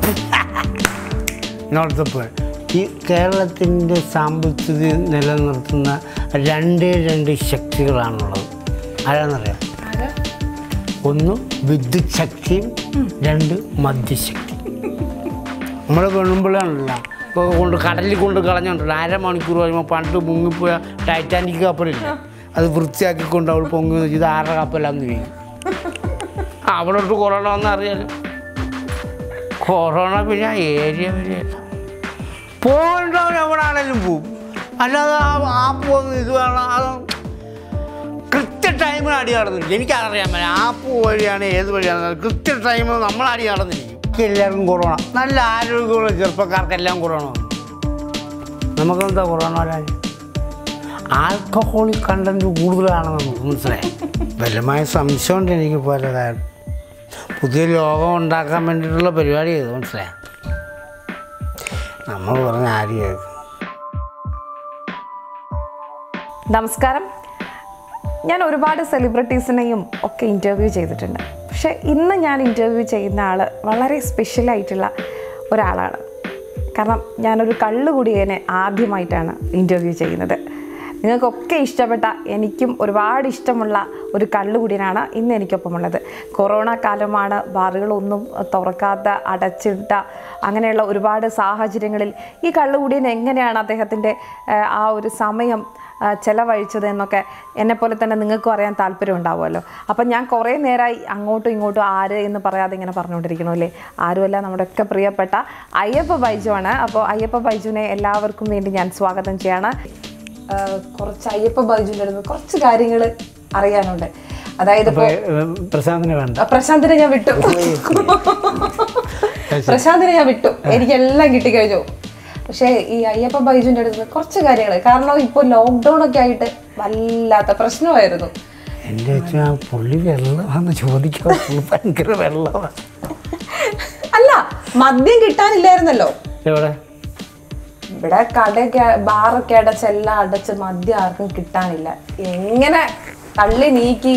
Not the point ഈ കേരളത്തിൻ്റെ സാമ്പത്തിക നിലനിർത്തുന്ന രണ്ടേ രണ്ട് ശക്തികളാണുള്ളത് ആരാന്നറിയാം ഒന്ന് വിദ്യുത് ശക്തിയും രണ്ട് മദ്യശക്തി നമ്മൾ പെണ്ണുമ്പിള്ളാണല്ലോ ഇപ്പോൾ കൊണ്ട് കടലിൽ കൊണ്ട് കളഞ്ഞോണ്ടല്ലോ അരമണിക്കൂർ കഴിയുമ്പോൾ പണ്ട് മുങ്ങിപ്പോയ ടൈറ്റാനിക് കപ്പലില്ല അത് വൃത്തിയാക്കിക്കൊണ്ട് അവൾ പൊങ്ങി വെച്ച് ഇത് ആരുടെ കപ്പലാന്ന് ചോദിക്കും അവളോട്ട് കൊറോണ വന്നാൽ അറിയാലോ കൊറോണ പിന്നെ ആ ഏരിയ വരെയല്ല പോകേണ്ടവൻ എവിടെയാണേലും പോവും അല്ലാതെ ആ ആ പോകുന്ന ഇത് വേണം അത് കൃത്യ ടൈമിന് അടി നടന്നില്ല എനിക്കറിയാൻ പറ്റില്ല ആപ്പ് വഴിയാണ് ഏത് വഴിയാണ് കൃത്യ ടൈമിൽ നമ്മൾ അടി നടന്നിരിക്കും എനിക്ക് എല്ലാവർക്കും കൊറോണ നല്ല ആരോഗ്യമുള്ള ചെറുപ്പക്കാർക്കെല്ലാം കൊറോണ വന്നു നമുക്കെന്താ കൊറോണ വരാൻ ആൽക്കഹോളിക് കണ്ടന്റ് കൂടുതലാണെന്ന് നമുക്ക് മനസ്സിലായി ബലമായ സംശയം ഉണ്ട് എനിക്ക് പലതായിരുന്നു പുതിയ ലോകം ഉണ്ടാക്കാൻ വേണ്ടിയിട്ടുള്ള പരിപാടി ചെയ്തു മനസ്സിലായി നമ്മൾ പറഞ്ഞ ആര് കേൾക്കും നമസ്കാരം ഞാൻ ഒരുപാട് സെലിബ്രിറ്റീസിനെയും ഒക്കെ ഇൻ്റർവ്യൂ ചെയ്തിട്ടുണ്ട് പക്ഷേ ഇന്ന് ഞാൻ ഇൻ്റർവ്യൂ ചെയ്യുന്ന ആൾ വളരെ സ്പെഷ്യലായിട്ടുള്ള ഒരാളാണ് കാരണം ഞാനൊരു കള്ളുകുടിയനെ ആദ്യമായിട്ടാണ് ഇൻ്റർവ്യൂ ചെയ്യുന്നത് നിങ്ങൾക്കൊക്കെ ഇഷ്ടപ്പെട്ട എനിക്കും ഒരുപാട് ഇഷ്ടമുള്ള ഒരു കള്ളുകുടിയനാണ് ഇന്ന് എനിക്കൊപ്പമുള്ളത് കൊറോണ കാലമാണ് ബാറുകളൊന്നും തുറക്കാത്ത അടച്ചിട്ട അങ്ങനെയുള്ള ഒരുപാട് സാഹചര്യങ്ങളിൽ ഈ കള്ളുകുടിയൻ എങ്ങനെയാണ് അദ്ദേഹത്തിൻ്റെ ഏഹ്, ആ ഒരു സമയം ആ, ചെലവഴിച്ചത് എന്നൊക്കെ എന്നെപ്പോലെ തന്നെ നിങ്ങൾക്കും അറിയാൻ താല്പര്യം ഉണ്ടാവുമല്ലോ അപ്പം ഞാൻ കുറേ നേരമായി അങ്ങോട്ടും ഇങ്ങോട്ടും ആര് എന്ന് പറയാതെ ഇങ്ങനെ പറഞ്ഞുകൊണ്ടിരിക്കണു അല്ലേ ആരുമല്ല നമ്മുടെയൊക്കെ പ്രിയപ്പെട്ട അയ്യപ്പ ബൈജു ആണ് അപ്പോൾ അയ്യപ്പ ബൈജുവിനെ എല്ലാവർക്കും വേണ്ടി ഞാൻ സ്വാഗതം ചെയ്യാണ് ആ, കുറച്ച് അയ്യപ്പ ബൈജുവിൻ്റെ അടുത്ത് കുറച്ച് കാര്യങ്ങൾ അറിയാനുണ്ട് അതായത് ഇപ്പോൾ പ്രശാന്തിനെ വേണ്ട പ്രശാന്തിനെ ഞാൻ വിട്ടു പ്രശാന്തിനെ ഞാൻ വിട്ടു എനിക്കെല്ലാം കിട്ടിക്കഴിഞ്ഞു പക്ഷേ ഈ അയ്യപ്പ ബൈജുവിൻ്റെ അടുത്ത് കുറച്ച് കാര്യങ്ങൾ കാരണം ഇപ്പോൾ ലോക്ക്ഡൗൺ ഒക്കെ ആയിട്ട് വല്ലാത്ത പ്രശ്നമായിരുന്നു എൻ്റെ അച്ഛൻ ആ പുള്ളി വെള്ളമാണെന്ന് ചോദിക്കാൻ പുള്ളി ഭയങ്കര വെള്ളമാണ് അല്ല മദ്യം കിട്ടാനില്ലായിരുന്നല്ലോ എവിടെ ഇവിടെ കടയൊക്കെ ബാറൊക്കെ അടച്ച് എല്ലാം അടച്ച് മദ്യം ആർക്കും കിട്ടാനില്ല എങ്ങനെ തള്ളി നീക്കി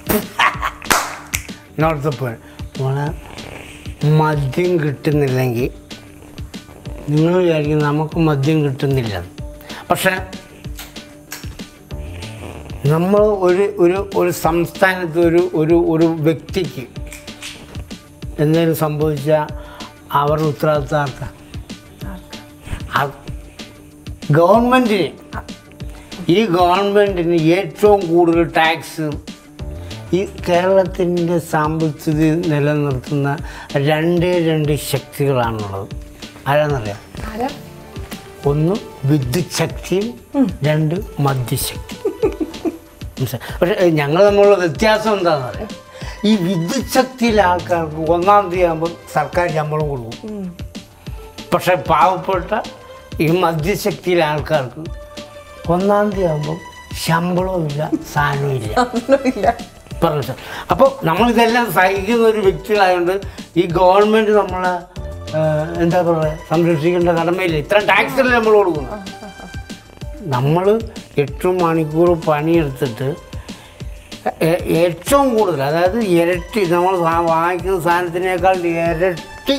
നോട്ട് ദ പോയിന്റ് മോളെ മദ്യം കിട്ടുന്നില്ലെങ്കിൽ നിങ്ങൾ വിചാരിക്കും നമുക്ക് മദ്യം കിട്ടുന്നില്ല പക്ഷെ നമ്മൾ ഒരു ഒരു ഒരു സംസ്ഥാനത്ത് ഒരു ഒരു ഒരു വ്യക്തിക്ക് എന്തെങ്കിലും സംഭവിച്ചാൽ അവരുടെ ഉത്തരവാദിത്തം ആർക്കാ ആ ഗവൺമെൻറ്റിന് ഈ ഗവൺമെൻറ്റിന് ഏറ്റവും കൂടുതൽ ടാക്സ് ഈ കേരളത്തിൻ്റെ സാമ്പത്തിക നിലനിർത്തുന്ന രണ്ടേ രണ്ട് ശക്തികളാണുള്ളത് ആരാന്നറിയാം ആരാ ഒന്ന് വിദ്യുത് ശക്തിയും രണ്ട് മദ്യശക്തി മനസ്സിലായോ? പക്ഷേ ഞങ്ങൾ തമ്മിലുള്ള വ്യത്യാസം എന്താണെന്ന് പറയാം ഈ വിദ്യുത് ശക്തിയിലെ ആൾക്കാർക്ക് ഒന്നാം തീയതി ആകുമ്പോൾ സർക്കാർ ശമ്പളം കൊടുക്കും പക്ഷെ പാവപ്പെട്ട ഈ മദ്യശക്തിയിലെ ആൾക്കാർക്ക് ഒന്നാം തീയതി ആകുമ്പോൾ ശമ്പളവും ഇല്ല സാധനവും ഇല്ല ഒന്നുമില്ല പറഞ്ഞു സാർ അപ്പോൾ നമ്മളിതെല്ലാം സഹിക്കുന്ന ഒരു വ്യക്തികളായതുകൊണ്ട് ഈ ഗവൺമെൻറ് നമ്മളെ ആ, എന്താ പറയുക സംരക്ഷിക്കേണ്ട കടമയില്ല ഇത്ര ടാക്സല്ലേ നമ്മൾ കൊടുക്കുന്നു നമ്മൾ എട്ട് മണിക്കൂർ പണിയെടുത്തിട്ട് ഏ- ഏറ്റവും കൂടുതൽ അതായത് ഇരട്ടി നമ്മൾ സാ- വാങ്ങിക്കുന്ന സാധനത്തിനേക്കാൾ ഇരട്ടി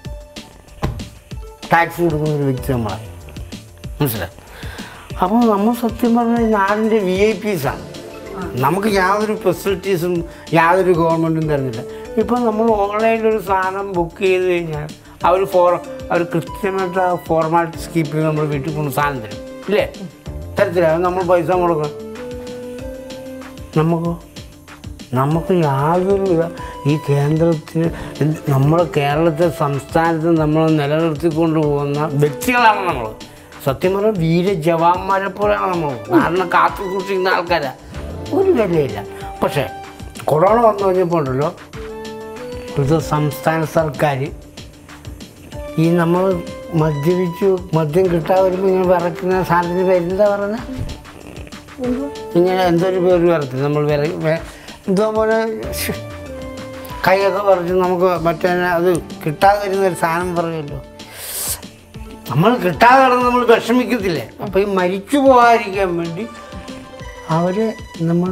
ടാക്സ് കൊടുക്കുന്ന ഒരു വ്യക്തി നമ്മളാണ് മനസ്സിലായി അപ്പോൾ നമ്മൾ സത്യം പറഞ്ഞാൽ ഈ നാടിൻ്റെ വി ഐ പീസാണ് നമുക്ക് യാതൊരു ഫെസിലിറ്റീസും യാതൊരു ഗവൺമെൻറ്റും തരുന്നില്ല ഇപ്പം നമ്മൾ ഓൺലൈനിൽ ഒരു സാധനം ബുക്ക് ചെയ്ത് കഴിഞ്ഞാൽ അവർ ഫോർ അവർ കൃത്യമായിട്ട് ആ ഫോർമാലിറ്റീസ് കീപ്പ് ചെയ്ത് നമ്മൾ വീട്ടിൽ കൊണ്ട് സാധനം തരും ഇല്ലേ തരത്തില്ല അത് നമ്മൾ പൈസ മുടക്കണം നമുക്ക് നമുക്ക് യാതൊരു വിധ ഈ കേന്ദ്രത്തിന് എന്ത് നമ്മുടെ കേരളത്തെ സംസ്ഥാനത്ത് നമ്മൾ നിലനിർത്തിക്കൊണ്ട് പോകുന്ന വ്യക്തികളാണ് നമ്മൾ സത്യം പറഞ്ഞാൽ വീര ജവാന്മാരെ പോലെയാണ് നമ്മൾ നാടിനെ കാത്തു സൂക്ഷിക്കുന്ന ആൾക്കാരാണ് ഒരു വിലയില്ല പക്ഷേ കൊറോണ വന്നു കഴിഞ്ഞപ്പോൾ ഉണ്ടല്ലോ ഇത് സംസ്ഥാന സർക്കാർ ഈ നമ്മൾ മദ്യപിച്ചു മദ്യം കിട്ടാതെ വരുമ്പോൾ ഇങ്ങനെ വിറക്കുന്ന സാധനത്തിന് പേര് എന്താ പറയുന്നത് ഇങ്ങനെ എന്തൊരു പേര് വരത്തില്ല നമ്മൾ വില വെ- എന്തോ പോലെ ശ്ശ്, കൈയൊക്കെ പറിച്ച് നമുക്ക് മറ്റേ അത് കിട്ടാതെ വരുന്ന ഒരു സാധനം പറയുമല്ലോ നമ്മൾ കിട്ടാതെ കിടന്ന് നമ്മൾ വിഷമിക്കത്തില്ലേ അപ്പോൾ ഈ മരിച്ചു പോകാതിരിക്കാൻ വേണ്ടി അവർ നമ്മൾ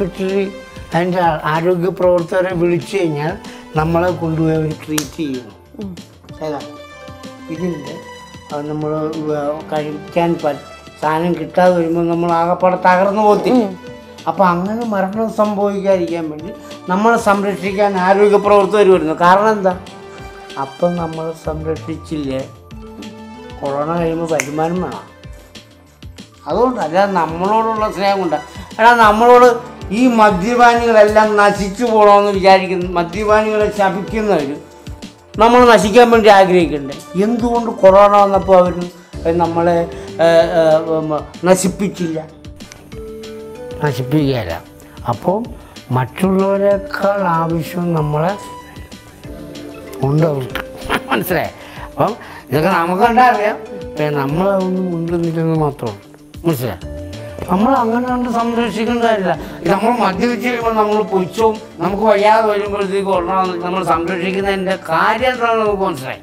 ഹോസ്പിറ്റലിൽ അതിൻ്റെ ആ- ആരോഗ്യ പ്രവർത്തകരെ വിളിച്ചു കഴിഞ്ഞാൽ നമ്മളെ കൊണ്ടുപോയി അവർ ട്രീറ്റ് ചെയ്യുന്നു ഏതാ ഇതിൻ്റെ നമ്മൾ കഴിക്കാൻ പ- സാധനം കിട്ടാതെ വരുമ്പോൾ നമ്മൾ ആകപ്പാടെ തകർന്നു പോകത്തില്ല അപ്പം അങ്ങനെ മരണം സംഭവിക്കാതിരിക്കാൻ വേണ്ടി നമ്മളെ സംരക്ഷിക്കാൻ ആരോഗ്യ പ്രവർത്തകർ വരുന്നു കാരണം എന്താ അപ്പം നമ്മൾ സംരക്ഷിച്ചില്ലേ കൊറോണ കഴിയുമ്പോൾ വരുമാനം വേണം അതുകൊണ്ട് അല്ലാതെ നമ്മളോടുള്ള സ്നേഹം കൊണ്ട് എടാ നമ്മളോട് ഈ മദ്യപാനികളെല്ലാം നശിച്ചു പോകണമെന്ന് വിചാരിക്കുന്നു മദ്യപാനികളെ ശപിക്കുന്നവർ നമ്മൾ നശിക്കാൻ വേണ്ടി ആഗ്രഹിക്കണ്ടേ എന്തുകൊണ്ട് കൊറോണ വന്നപ്പോൾ അവർ നമ്മളെ ഏ, ഏ, ഉം, നശിപ്പിച്ചില്ല നശിപ്പിക്കുകയല്ല അപ്പോൾ മറ്റുള്ളവരെക്കാൾ ആവശ്യം നമ്മളെ ഉണ്ട് അവർക്ക് മനസ്സിലായി അപ്പം ഇതൊക്കെ നമുക്ക് കണ്ടാൽ അറിയാം പക്ഷേ നമ്മളതൊന്നും മുണ്ടുന്നില്ലെന്ന് മാത്രമേ മനസ്സിലായി നമ്മൾ അങ്ങനെ കണ്ട് സംരക്ഷിക്കേണ്ടതല്ല നമ്മൾ മദ്യപിച്ച് കഴിയുമ്പോൾ നമ്മൾ പൊയ്ച്ചവും നമുക്ക് വയ്യാതെ വരുമ്പോഴത്തേക്ക് കൊള്ളാം നമ്മൾ സംരക്ഷിക്കുന്നതിൻ്റെ കാര്യം എന്താണെന്ന് നമുക്ക് മനസ്സിലായി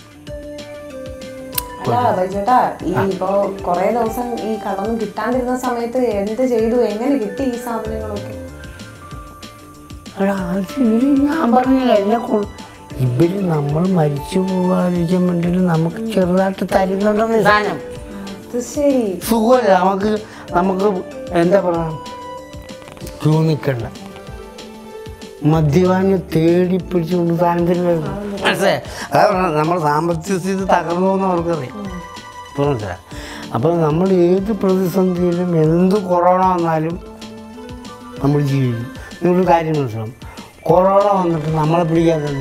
അല്ല ബൈജേട്ടാ ഈ ഇപ്പോ കൊറേ ദിവസം ഈ കടന്നു കിട്ടാണ്ടിരുന്ന സമയത്ത് എന്ത് ചെയ്തു എങ്ങനെ കിട്ടി ഈ സാധനങ്ങളൊക്കെ എടാ, അത് ഇവര് ഞാൻ പറഞ്ഞില്ല എന്നെ കൊ ഇവര് നമ്മൾ മരിച്ചു പോകാതിരിക്കാൻ വേണ്ടിയിട്ട് നമുക്ക് ചെറുതായിട്ട് തരുന്നുണ്ടെന്ന് സാധനം അത് ശരി സുഖമല്ല നമുക്ക് നമുക്ക് എന്താ പറയുക ക്യൂ നിൽക്കണ്ട മദ്യപാനി തേടി പിടിച്ചുകൊണ്ട് സാധനത്തിന് വരുന്നു മനസ്സിലായി അതാ പറഞ്ഞത് നമ്മുടെ സാമ്പത്തിക സ്ഥിതി തകർന്നു എന്ന് അവർക്കറിയാം ഇപ്പോൾ മനസ്സിലായി അപ്പോൾ നമ്മൾ ഏത് പ്രതിസന്ധിയിലും എന്ത് കൊറോണ വന്നാലും നമ്മൾ ജീവിക്കും നിങ്ങളൊരു കാര്യം മനസ്സിലാവും കൊറോണ വന്നിട്ട് നമ്മളെ പിടിക്കാത്തല്ല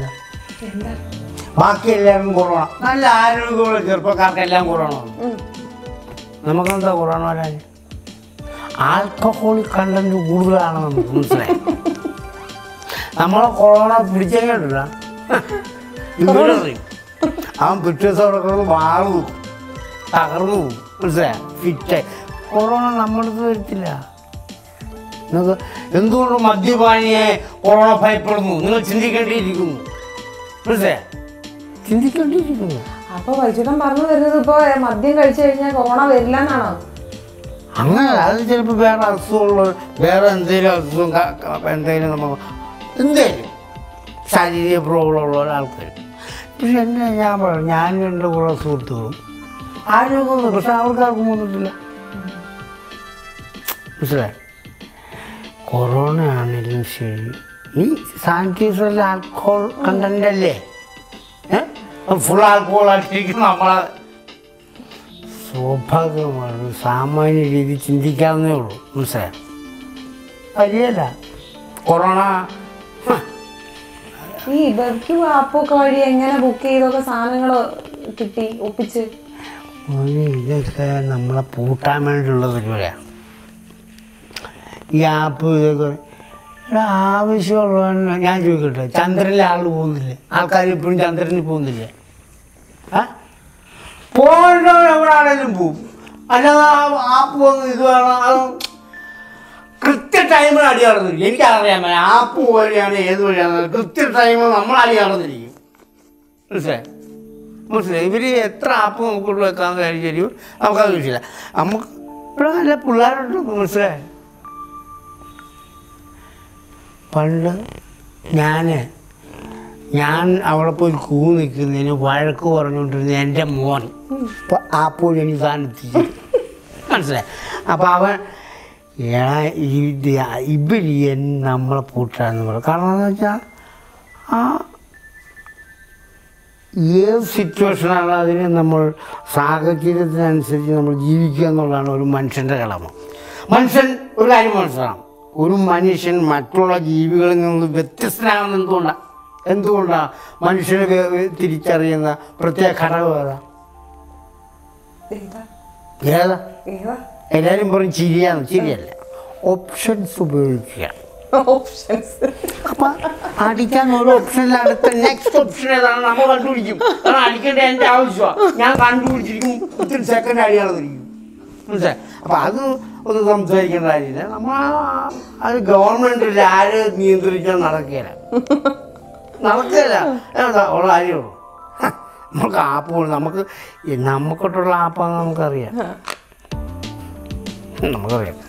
ബാക്കി എല്ലാവരും കൊറോണ നല്ല ആരോഗ്യമുള്ള ചെറുപ്പക്കാർക്കെല്ലാം കൊറോണ വന്നു നമുക്കെന്താ കൊറോണ വരാൻ ആൽക്കഹോളിക് കണ്ടന്റ് കൂടുതലാണ് നമുക്ക് മനസ്സിലായി നമ്മളെ കൊറോണ പിടിച്ചേക്കില്ല ഇവരറിയും അവൻ പിറ്റേ ദിവസം അവിടെ കിടന്ന് വാള് പോകും തകർന്നു പോകും മനസ്സിലായി ഫിറ്റ് കൊറോണ നമ്മളടുത്ത് വരത്തില്ല നിങ്ങൾക്ക് എന്തുകൊണ്ട് മദ്യപാനിയെ കൊറോണ ഭയപ്പെടുന്നു നിങ്ങൾ ചിന്തിക്കേണ്ടിയിരിക്കുന്നു മനസ്സിലായി ചിന്തിക്കേണ്ടിയിരിക്കുന്നു അപ്പൊ ബൈജേട്ടൻ പറഞ്ഞു വരുന്നത് ഇപ്പൊ മദ്യം കഴിച്ചു കഴിഞ്ഞാൽ കൊറോണ വരില്ല എന്നാണോ അങ്ങനെ അത് ചിലപ്പോൾ വേറെ അസുഖമുള്ള വേറെ എന്തെങ്കിലും അസുഖം ക- ക- എന്തെങ്കിലും നമുക്ക് എന്തെങ്കിലും ശാരീരിക പ്രോബ്ലം ഉള്ള ഒരാൾക്കാർ പക്ഷെ എന്നെ ഞാൻ പറഞ്ഞു ഞാനും എൻ്റെ കുറേ സുഹൃത്തുക്കളും ആരോഗ്യമൊന്നും പക്ഷെ അവർക്കാർക്കും വന്നിട്ടില്ല മനസ്സിലായി കൊറോണ ആണെങ്കിലും ശരി ഈ സാനിറ്റൈസറിൽ ആൽക്കഹോൾ കണ്ടന്റ് അല്ലേ ഫുൾ ആൽക്കഹോൾ ആയിട്ടിരിക്കും നമ്മളെ സ്വാഭാവികമാണ് സാമാന്യ രീതി ചിന്തിക്കാവുന്നേ ഉള്ളൂ മനസ്സിലായോ വരികയല്ല കൊറോണ ഹ, ഈ ബെർക്യൂ ആപ്പൊക്കെ വഴി എങ്ങനെ ബുക്ക് ചെയ്തൊക്കെ സാധനങ്ങൾ കിട്ടി ഒപ്പിച്ച് മോനെ, ഇതൊക്കെ നമ്മളെ പൂട്ടാൻ വേണ്ടിയുള്ള പരിപാടിയാണ് ഈ ആപ്പ് ഇതൊക്കെ എടാ, ആവശ്യമുള്ളവൻ ഞാൻ ചോദിക്കട്ടെ ചന്ദ്രനിലെ ആൾ പോകുന്നില്ലേ ആൾക്കാർ ഇപ്പോഴും ചന്ദ്രനിൽ പോകുന്നില്ലേ ആ പോകേണ്ടവൻ എവിടെ ആണെങ്കിലും പോവും അല്ലാതെ ആ ആപ്പ് വന്ന് ഇത് വേണം അത് കൃത്യ ടൈമിൽ അടി നടന്നിരിക്കും എനിക്കറിയാൻ പറ്റില്ല ആപ്പ് വഴിയാണ് ഏത് വഴിയാണ് കൃത്യ ടൈമിൽ നമ്മൾ അടി നടന്നിരിക്കും മനസ്സിലായി മനസ്സിലായി ഇവർ എത്ര ആപ്പ് നമുക്കുള്ള വെക്കാൻ കഴിയും നമുക്കത് വിഷയമില്ല നമുക്ക് ഇവിടെ നല്ല പിള്ളേരുണ്ട് മനസ്സിലായി പണ്ട് ഞാൻ ഞാൻ അവിടെ പോയി ക്യൂ നിൽക്കുന്നതിന് വഴക്ക് പറഞ്ഞുകൊണ്ടിരുന്ന എൻ്റെ മോൻ ഇപ്പം ആപ്പ് വഴി എനിക്ക് സാധനം എത്തിച്ചു മനസ്സിലായി അപ്പം അവൻ എടാ ഇത് ഇവർ നമ്മളെ പൂട്ടാന്ന് പറയും കാരണം എന്ന് വെച്ചാൽ ആ ഏത് സിറ്റുവേഷനാണ് അതിനെ നമ്മൾ സാഹചര്യത്തിനനുസരിച്ച് നമ്മൾ ജീവിക്കുക എന്നുള്ളതാണ് ഒരു മനുഷ്യൻ്റെ കടമ മനുഷ്യൻ ഒരു കാര്യം മനസ്സിലാണം ഒരു മനുഷ്യൻ മറ്റുള്ള ജീവികളിൽ നിന്ന് വ്യത്യസ്തനാകുന്ന എന്തുകൊണ്ടാണ് എന്തുകൊണ്ടാണ് മനുഷ്യനെ വേ- വേ- തിരിച്ചറിയുന്ന പ്രത്യേക ഘടകം ഏതാ ഏതാ ഏതാ ഏതാ എല്ലാവരും പറയും ചിരിയാണ് ചിരിയല്ല ഓപ്ഷൻസ് ഉപയോഗിക്കുക ഓപ്ഷൻസ് അപ്പൊ അടിക്കാൻ ഒരു ഓപ്ഷനിൽ അടുത്ത നെക്സ്റ്റ് ഓപ്ഷൻ ഏതാണ് നമ്മൾ കണ്ടുപിടിക്കും കാരണം അടിക്കേണ്ട എൻ്റെ ആവശ്യമാണ് ഞാൻ കണ്ടുപിടിച്ചിരിക്കും ഒത്തിരി സെക്കൻഡ് അടിയാണെന്നിരിക്കും മനസ്സിലായി അപ്പൊ അത് ഒന്ന് സംസാരിക്കേണ്ട കാര്യമില്ല നമ്മൾ ആ- അത് ഗവൺമെന്റിൽ ആര് നിയന്ത്രിക്കാൻ നടക്കുകയില്ല നടക്കുകയില്ല എന്താ ഉള്ള കാര്യമുള്ളൂ ഹ, നമുക്ക് ആപ്പ് നമുക്ക് ഈ നമുക്കൊട്ടുള്ള ആപ്പാന്ന് നമുക്കറിയാം നമുക്കറിയാം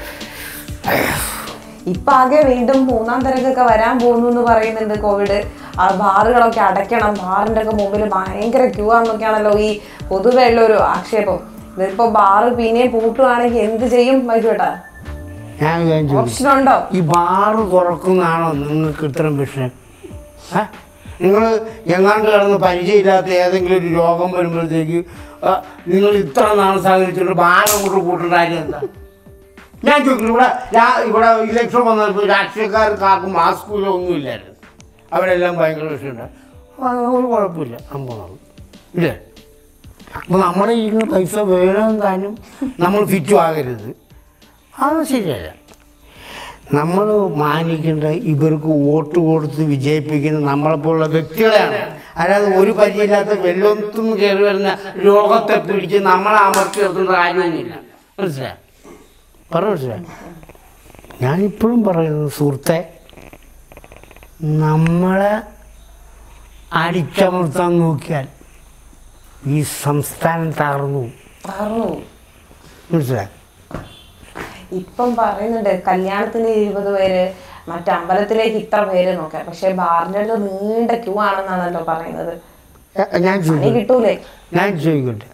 ഇപ്പൊ ആകെ വീണ്ടും മൂന്നാം തരംഗമൊക്കെ വരാൻ പോകുന്നു എന്ന് പറയുന്നുണ്ട് കോവിഡ് ആ ബാറുകളൊക്കെ അടയ്ക്കണം ബാറിന്റെ ഒക്കെ മുമ്പിൽ ഭയങ്കര ക്യൂ ആണെന്നൊക്കെയാണല്ലോ ഈ പൊതുവെ ഉള്ള ഒരു ആക്ഷേപം ഇതിപ്പോ ബാറ് പിന്നെയും പൂട്ടുവാണെങ്കിൽ എന്ത് ചെയ്യും വൈകിട്ടാ ഞാൻ ഒരു കാര്യം ചോദിക്കും ഓപ്ഷൻ ഉണ്ടോ ഈ ബാറ് തുറക്കുന്നതാണോ നിങ്ങൾക്ക് ഇത്തരം വിഷയം ഏ നിങ്ങൾ എങ്ങാണ്ട് കിടന്ന് പരിചയമില്ലാത്ത ഏതെങ്കിലും ഒരു രോഗം വരുമ്പോഴത്തേക്ക് ആ, നിങ്ങൾ ഇത്ര നാൾ സഹകരിച്ചിട്ട് ബാർ അങ്ങോട്ട് കൂട്ടേണ്ട കാര്യം എന്താ ഞാൻ ചോദിക്കുന്നു ഇവിടെ ഞാൻ ഇവിടെ ഇലക്ഷൻ വന്നപ്പോൾ രാഷ്ട്രീയക്കാർക്ക് ആർക്കും മാസ്കുലോ ഒന്നും ഇല്ലായിരുന്നു അവരെല്ലാം ഭയങ്കര വിഷയമുണ്ട് ഒരു കുഴപ്പമില്ല സംഭവം ഇല്ലേ അപ്പോൾ നമ്മുടെ ഇരിക്കുന്ന പൈസ വേണം താനും നമ്മൾ ഫിറ്റും ആകരുത് അത് ശരിയല്ല നമ്മൾ മാനിക്കേണ്ട ഇവർക്ക് വോട്ട് കൊടുത്ത് വിജയിപ്പിക്കുന്ന നമ്മളെപ്പോലുള്ള വ്യക്തികളെയാണ് അല്ലാതെ ഒരു പരിചയമില്ലാത്ത വെള്ളത്തും കയറി വരുന്ന രോഗത്തെ പിടിച്ച് നമ്മളെ അമർത്തി നിർത്തേണ്ട കാര്യമൊന്നുമില്ല മനസ്സിലായി പറ മനസ്സിലായി ഞാനിപ്പോഴും പറയുന്നത് സുഹൃത്തെ നമ്മളെ അടിച്ചമർത്താൻ നോക്കിയാൽ ഈ സംസ്ഥാനം തകർന്നു പോകും. പറഞ്ഞു മനസ്സിലായി ഇപ്പം പറയുന്നുണ്ട് കല്യാണത്തിന് ഇരുപത് പേര് മറ്റേ അമ്പലത്തിലേക്ക് ഇത്ര പേര് നോക്കാം പക്ഷെ ബാറിന്റെ അടുത്ത് നീണ്ട ക്യൂ ആണെന്നാണല്ലോ പറയുന്നത് എ- ഞാൻ പണി ചോദിക്കട്ടെ കിട്ടൂലേ ഞാൻ ചോദിക്കട്ടെ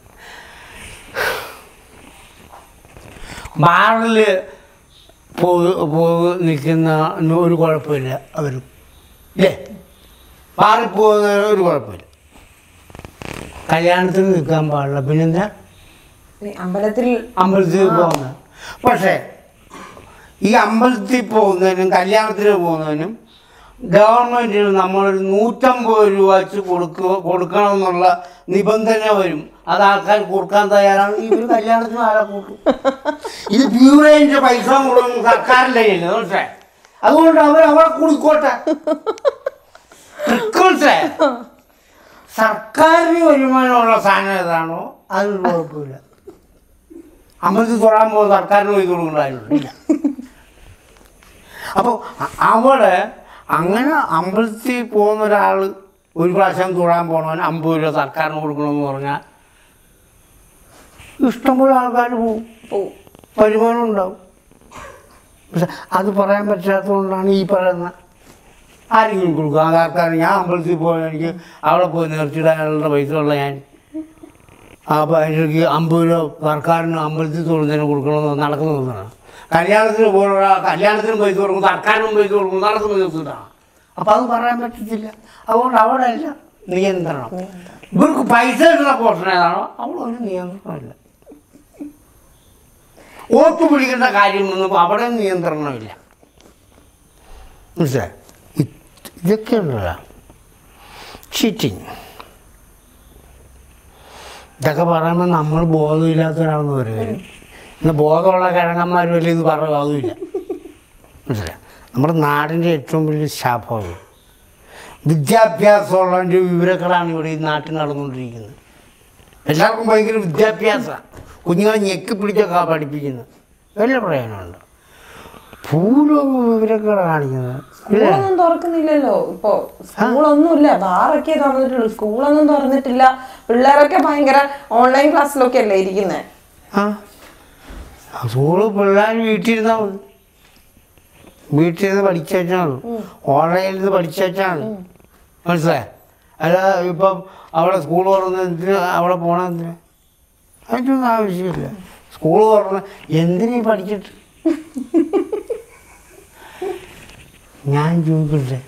ബാറിൽ പോയി പോയി നിൽക്കുന്ന ഒരു കുഴപ്പമില്ല അവരും ഇല്ലേ ബാറിൽ പോകുന്ന ഒരു കുഴപ്പമില്ല കല്യാണത്തിന് നിൽക്കാൻ പാടില്ല പിന്നെന്താ ഈ അമ്പലത്തിൽ അമ്പലത്തിൽ പോകുന്നത് പക്ഷേ ഈ അമ്പലത്തിൽ പോകുന്നതിനും കല്യാണത്തിന് പോകുന്നതിനും ഗവൺമെൻറ്റിന് നമ്മളൊരു നൂറ്റമ്പത് രൂപ വെച്ച് കൊടുക്കുക കൊടുക്കണം എന്നുള്ള നിബന്ധന വരും അത് ആൾക്കാർ കൊടുക്കാൻ തയ്യാറാണ് ഇവർ കല്യാണത്തിന് ആളെ കൂട്ടും ഇത് ബ്യൂറേൻ്റെ പൈസ മുഴുവൻ സർക്കാരിൻ്റെ കയ്യില് മനസ്സിലായി അതുകൊണ്ട് അവർ അവിടെ കുടിക്കോട്ടെ ട്രിക്ക് മനസ്സിലായോ? സർക്കാരിന് വരുമാനമുള്ള സാധനം ഏതാണോ അതൊരു കുഴപ്പമില്ല അമ്പലത്തിൽ തൊഴാൻ പോകുന്ന സർക്കാരിന് പോയി കൊടുക്കണ്ടായില്ല അപ്പോൾ അവിടെ അങ്ങനെ അമ്പലത്തിൽ പോകുന്ന ഒരാൾ ഒരു പ്രാവശ്യം തൊഴാൻ പോകണവന് അമ്പത് രൂപ സർക്കാരിന് കൊടുക്കണമെന്ന് പറഞ്ഞാൽ ഇഷ്ടംപോലെ ആൾക്കാർ പോകും പോവും. വരുമാനം ഉണ്ടാവും പക്ഷെ അത് പറയാൻ പറ്റാത്തതുകൊണ്ടാണ് ഈ പറയുന്ന ആരെങ്കിലും കൊടുക്കും ആധാർക്കാർ ഞാൻ അമ്പലത്തിൽ പോയാൽ എനിക്ക് അവിടെ പോയി നേർച്ചിടാനുള്ള പൈസ ഉള്ള ഞാൻ അപ്പോൾ എനിക്ക് അമ്പത് രൂപ സർക്കാരിന് അമ്പലത്തിൽ തൊഴുന്നതിന് കൊടുക്കണമെന്ന് നടക്കുന്നതാണ് കല്യാണത്തിന് പോകുന്ന കല്യാണത്തിന് പൈസ കൊടുക്കും സർക്കാരിനും പൈസ കൊടുക്കും നടക്കുന്ന ദിവസത്തിലാണ് അപ്പോൾ അത് പറയാൻ പറ്റത്തില്ല അതുകൊണ്ട് അവിടെ അല്ല നിയന്ത്രണം ഇവർക്ക് പൈസ കിട്ടുന്ന പോർഷൻ ഏതാണോ അവിടെ ഒരു നിയന്ത്രണമില്ല വോട്ട് പിടിക്കേണ്ട കാര്യമൊന്നും അവിടെ നിയന്ത്രണമില്ല മനസ്സിലായി ഇതൊക്കെ ഉണ്ടല്ലോ ചീറ്റിങ് ഇതൊക്കെ പറയുമ്പോൾ നമ്മൾ ബോധമില്ലാത്തവരാണെന്ന് പറയുന്നത് ഇന്ന് ബോധമുള്ള കിഴങ്ങന്മാർ വലിയ ഇത് പറയുക അതുമില്ല മനസ്സിലായി നമ്മുടെ നാടിൻ്റെ ഏറ്റവും വലിയ ശാപമാണ് വിദ്യാഭ്യാസമുള്ളതിൻ്റെ വിവരങ്ങളാണ് ഇവിടെ ഈ നാട്ടിൽ നടന്നുകൊണ്ടിരിക്കുന്നത് എല്ലാവർക്കും ഭയങ്കര വിദ്യാഭ്യാസമാണ് കുഞ്ഞുങ്ങളെ ഞെക്കി പിടിച്ചൊക്കെ പഠിപ്പിക്കുന്നത് വലിയ പ്രയോജനമുണ്ട് ഭൂലോക വിവരങ്ങളെ കാണിക്കുന്നത് ഇല്ലേ? സ്കൂളൊന്നും തുറക്കുന്നില്ലല്ലോ ഇപ്പൊ സ്കൂളൊന്നുമില്ല ബാറൊക്കെ തുറന്നിട്ടുള്ളൂ സ്കൂളൊന്നും തുറന്നിട്ടില്ല പിള്ളേരൊക്കെ ഭയങ്കര ഓൺലൈൻ ക്ലാസ്സിലൊക്കെ അല്ലേ ഇരിക്കുന്നത് ആ സ്കൂള് പിള്ളേർ വീട്ടിലിരുന്നാൽ മതി വീട്ടിലിരുന്ന് പഠിച്ചാൽ മതി ഓൺലൈനിൽ നിന്ന് പഠിച്ചാൽ മതി മനസ്സിലായ അല്ല ഇപ്പം അവിടെ സ്കൂൾ തുറന്ന് എന്തിന് അവിടെ പോകണം എന്തിന് അതിനൊന്നും ആവശ്യമില്ല സ്കൂൾ തുറന്ന് എന്തിനീ പഠിച്ചിട്ട് ഞാൻ ചോദിക്കട്ടെ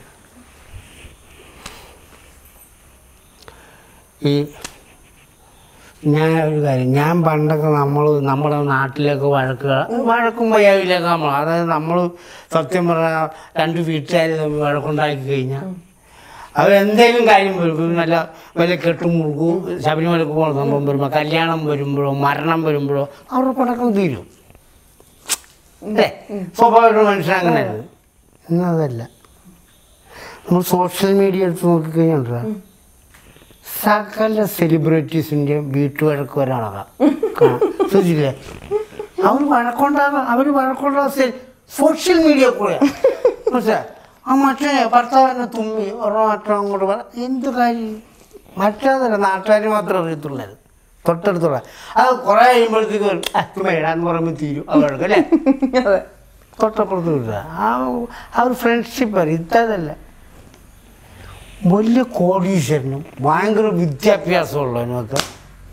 ഈ ഞാൻ ഒരു കാര്യം ഞാൻ പണ്ടൊക്കെ നമ്മൾ നമ്മുടെ നാട്ടിലൊക്കെ വഴക്ക് വഴക്കും വയ്യാവിലൊക്കെ നമ്മൾ അതായത് നമ്മൾ സത്യം പറഞ്ഞാൽ രണ്ട് വീട്ടുകാർ തമ്മിൽ വഴക്കുണ്ടാക്കി കഴിഞ്ഞാൽ അവരെന്തെങ്കിലും കാര്യം വരുമ്പോൾ നല്ല വല്ല കെട്ടുമുറുക്കും ശബരിമലക്ക് പോകുന്ന സംഭവം വരുമ്പോൾ കല്യാണം വരുമ്പോഴോ മരണം വരുമ്പോഴോ അവരുടെ പടക്കം തീരും അല്ലേ സ്വാഭാവിക മനുഷ്യൻ അങ്ങനെയല്ല എന്നതല്ല നമ്മൾ സോഷ്യൽ മീഡിയ എടുത്ത് നോക്കിക്കഴിഞ്ഞാൽ സകല സെലിബ്രിറ്റീസിൻ്റെയും വീട്ടുവഴക്ക് ഒരാളാകാം ശ്രദ്ധിച്ചില്ലേ അവർ വഴക്കുണ്ടാകാം അവർ വഴക്കുണ്ടാകാം സോഷ്യൽ മീഡിയ കൂടെ മനസ്സിലായി ആ മറ്റേ ഭർത്താവിനെ തുമ്മി ഒരെണ്ണം മറ്റോ അങ്ങോട്ട് പറ എന്ത് കാര്യം മറ്റേതല്ല നാട്ടുകാർ മാത്രമേ അറിയത്തുള്ളത് തൊട്ടടുത്തുള്ള അത് കുറേ കഴിയുമ്പോഴത്തേക്ക് വരും, "ആ, ചുമ്മാ ഇടാന്ന് പറയുമ്പോൾ തീരും ആ വഴക്ക് അല്ലേ അതെ തൊട്ടപ്പുറത്ത് വിടുക ആ ആ ഒരു ഫ്രണ്ട്ഷിപ്പ് അറിയും ഇതല്ല വലിയ കോടീശ്വരനും ഭയങ്കര വിദ്യാഭ്യാസമുള്ളവനുമൊക്കെ